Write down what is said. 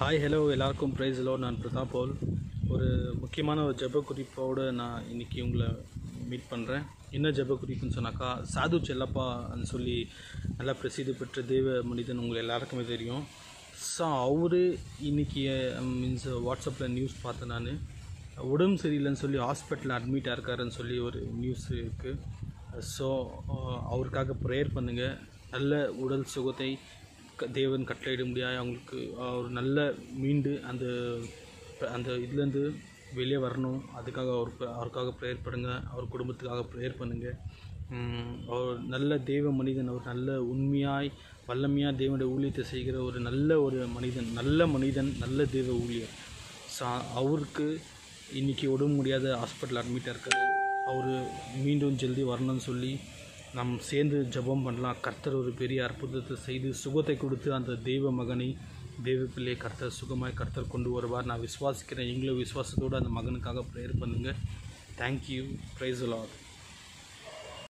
hi hello எல்லாருக்கும் ப்ரைஸ் லோ நான் பிரதாப் பவுல் ஒரு முக்கியமான ஒரு ஜெப குறிப்போடு நான் இன்றைக்கி உங்களை மீட் பண்ணுறேன் என்ன ஜெப குறிப்புன்னு சொன்னாக்கா சாது செல்லப்பான்னு சொல்லி நல்லா பிரசித்தி பெற்ற தெய்வ மனிதன் உங்கள் எல்லாருக்குமே தெரியும் ஸோ அவர் இன்றைக்கி மீன்ஸ் வாட்ஸ்அப்பில் நியூஸ் பார்த்தேன் நான் உடம்பு சரியில்லைன்னு சொல்லி ஹாஸ்பிட்டலில் அட்மிட் ஆயிருக்காருன்னு சொல்லி ஒரு நியூஸ் இருக்குது ஸோ அவருக்காக ப்ரேயர் பண்ணுங்கள் நல்ல உடல் சுகத்தை க- தேவன் கட்டளையிட முடியாது அவங்களுக்கு அவர் நல்ல மீண்டு அந்த அந்த இதுலேருந்து வெளியே வரணும் அதுக்காக அவருக்கு அவருக்காக ப்ரேயர் பண்ணுங்க அவர் குடும்பத்துக்காக ப்ரேயர் பண்ணுங்கள் அவர் நல்ல தெய்வ மனிதன் அவர் நல்ல உண்மையாய் வல்லமையாக தேவனுடைய ஊழியத்தை செய்கிற ஒரு நல்ல ஒரு மனிதன் நல்ல மனிதன் நல்ல தெய்வ ஊழியர் ஸோ அவருக்கு இன்றைக்கி உடம்பு முடியாத ஹாஸ்பிட்டல் அட்மிட்டாக இருக்காரு அவர் மீண்டும் ஜல்தி வரணும்னு சொல்லி நாம் சேர்ந்து ஜெபம் பண்ணலாம் கர்த்தர் ஒரு பெரிய அற்புதத்தை செய்து சுகத்தை கொடுத்து அந்த தெய்வ மகனை தெய்வ பிள்ளையை கர்த்தர் சுகமாய் கர்த்தர் கொண்டு வருவார் நான் விசுவாசிக்கிறேன் எங்களும் விசுவாசத்தோடு அந்த மகனுக்காக ப்ரேயர் பண்ணுங்கள் தேங்க்யூ ப்ரைஸ் லாட்